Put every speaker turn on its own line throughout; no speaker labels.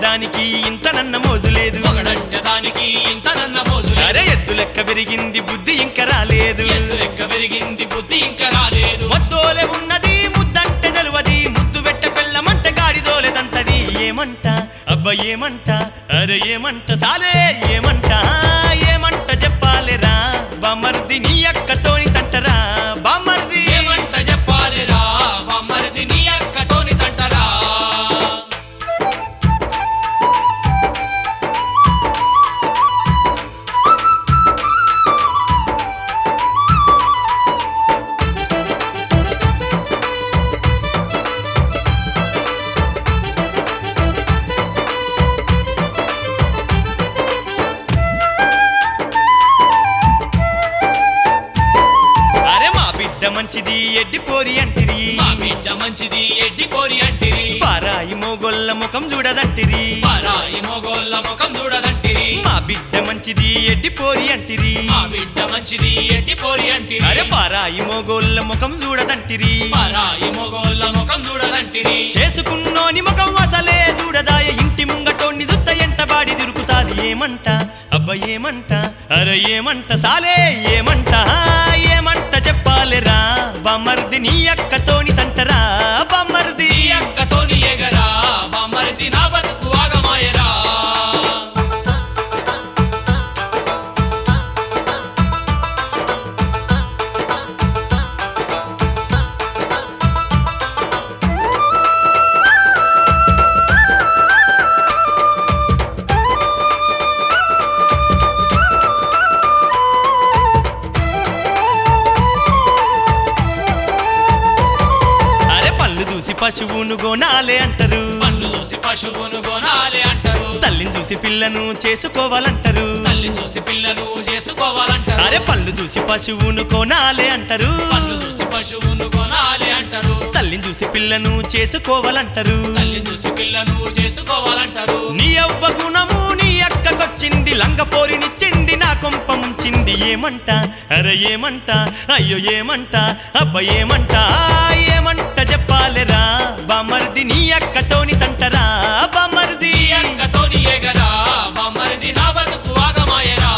దానికి ఇంత నన్న మోజు లేదు
మొగడంటే దానికి ఇంత నన్న మోజు లేదు.
అరే ఎద్దు లెక్క పెరిగింది బుద్ధి ఇంకా రాలేదు
ఎత్తు లెక్క పెరిగింది బుద్ధి ఇంకా రాలేదు
మొద్దోలే ఉన్నది ముద్దంటే తెలువది ముద్దు పెట్ట పెళ్ళమంటే గాడిదోలేదంటది ఏమంట అబ్బా ఏమంట అరే ఏమంట సాలే ఏమంట ఏమంట చెప్పాలిరా బామర్ది నీ అక్కతోని తంటరా బామర్ది
ఏమంట చెప్పాలిరా మమ్మరిది నీ అక్కతోని తంటరా
అరే మా బిడ్డ మంచిది ఎడ్డి పోరి అంటిరి
మా బిడ్డ మంచిది ఎడ్డి పోరి అంటిరి
పారాయి మోగొల్ల ముఖం చూడదంటిరి
పరాయి మొగోళ్ళ ముఖం చూడదంటిరి
మా బిడ్డ మంచిది ఎడ్డి పోరి అంటిరి
మా బిడ్డ మంచిది ఎడ్డి పోరి అంటిరి
అరే పారాయి మోగోళ్ళ ముఖం చూడదంటిరి
పరాయి మొగోళ్ళ ముఖం చూడదంటిరి
చేసుకున్నోని ముఖం అసలే చూడదాయ ఇంటి ముంగటోని జుత్త ఎంటబాడి తిరుగుతాది ఏమంట అబ్బ ఏమంట అరే ఏమంట సాలే ఏమంట ఏమంట చెప్పాలిరా బామర్ది నీ అక్కతోని తంటరా బామర్ది
నీ అక్కతోని ఎగరా మమ్మరిది నా బతుకు ఆగమాయరా
అరే పళ్ళు చూసి పశువును గోనాలే అంటారు
పన్ను చూసి పశువును కొనాలి అంటారు
తల్లిని చూసి పిల్లను చేసుకోవాలంటారు
తల్లి చూసి పిల్లను చేసుకోవాలంటారు
అరే పళ్ళు చూసి పశువును కొనాలే అంటారు
పన్ను చూసి పశువును కొనాలి అంటారు
తల్లిని చూసి పిల్లను చేసుకోవాలంటారు
తల్లి చూసి పిల్లను చేసుకోవాలంటారు
నీ అవ్వ గుణము నీ అక్కకొచ్చింది లంగపోరినిచ్చింది నా కొంప ముంచింది ఏమంట అరే ఏమంట అయ్యో ఏమంట అబ్బ ఏమంట ఏమంట చెప్పాలిరా బామర్ది నీ అక్కతోని తంటరా బామర్ది
నీ అక్కతోని ఎగరా మమ్మరిది నా బతుకు ఆగమాయరా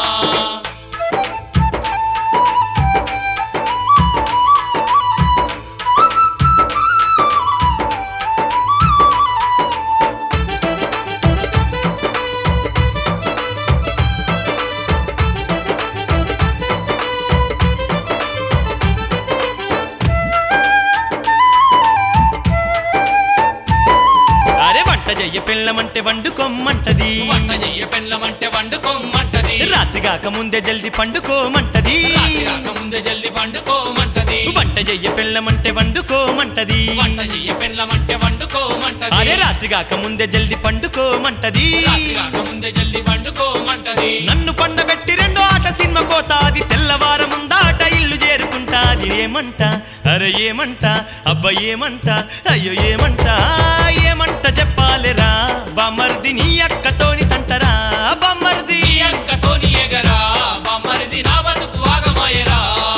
అరే వంట చెయ్య పిల్లమంటే వండుకోమ్మంటది
వంట చెయ్య పెళ్ళమంటే వండుకోమంటది
రాత్రి కాక ముందే జల్ది పండుకోమంటది
రాత్రి కాక ముందే జల్ది వండుకోమంటది
వంట చెయ్య పిల్లమంటే వండుకోమంటది
వంట చెయ్య పెళ్ళమంటే వండుకోమంటది
అరే రాత్రి కాక ముందే జల్ది పండుకోమంటది
రాత్రి కాక ముందే జల్ది వండుకోమంటది
నన్ను పండబెట్టి రెండో ఆట సినిమా కోతాది తెల్లవారముందాట ఇల్లు చేరుకుంటాది ఏమంట అరే ఏమంట అబ్బ ఏమంట అయ్యో ఏమంట ఏమంట చెప్పాలిరా బామర్ది నీ అక్కతోని తంటరా బామర్ది
నీ అక్కతోని ఎగరా మమ్మరిది నా బతుకు ఆగమాయరా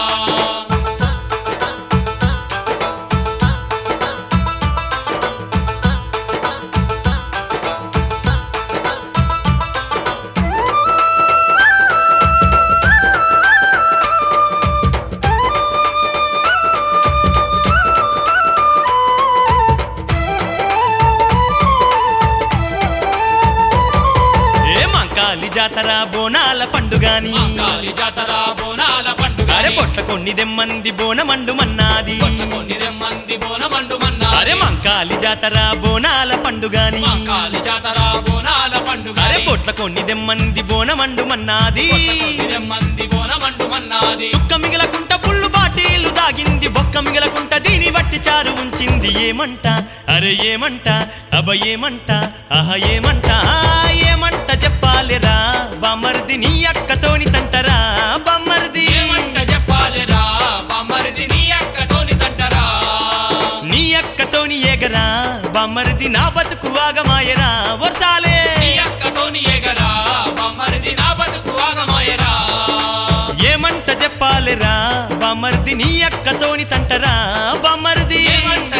ఏ మంకాలి జాతర బోనాల పండుగాని
కాలి జాతర బోనాల పండుగ
అరే పొట్ల కొన్ని దెమ్మంది బోనమండు మన్నాది
కొన్ని మంది బోనమండు మన్నా
అరే మంకాలి జాతర బోనాల పండుగాని
కాలి జాతర బోనాల పండుగ
అరే పొట్ల కొన్ని దెమ్మంది బోనమండు మన్నాది
మంది బోనమండు మన్నాది
చుక్క మిగలకుంట పుల్లు బాటీలు దాగింది బొక్క మిగలకుంట దీని బట్టి చారు ఉంచింది ఏమంట అరే ఏమంట అబ ఏమంట ఆహ ఏమంట ఆ, ఏమంట చెప్పాలిరా బామర్ది నీ అక్కతోని తంటరా బామర్ది
ఏమంట చెప్పాలిరా మమ్మరిది నీ అక్కతోని తంటరా
నీ అక్కతోని ఎగరా బామర్ది నా బతుకు ఆగమాయరా వర్షాలే
నీ అక్కతోని ఎగరా మమ్మరిది నా బతుకు ఆగమాయరా
ఏమంట చెప్పాలిరా బామర్ది నీ అక్కతోని తంటరా బామర్ది
ఏమంట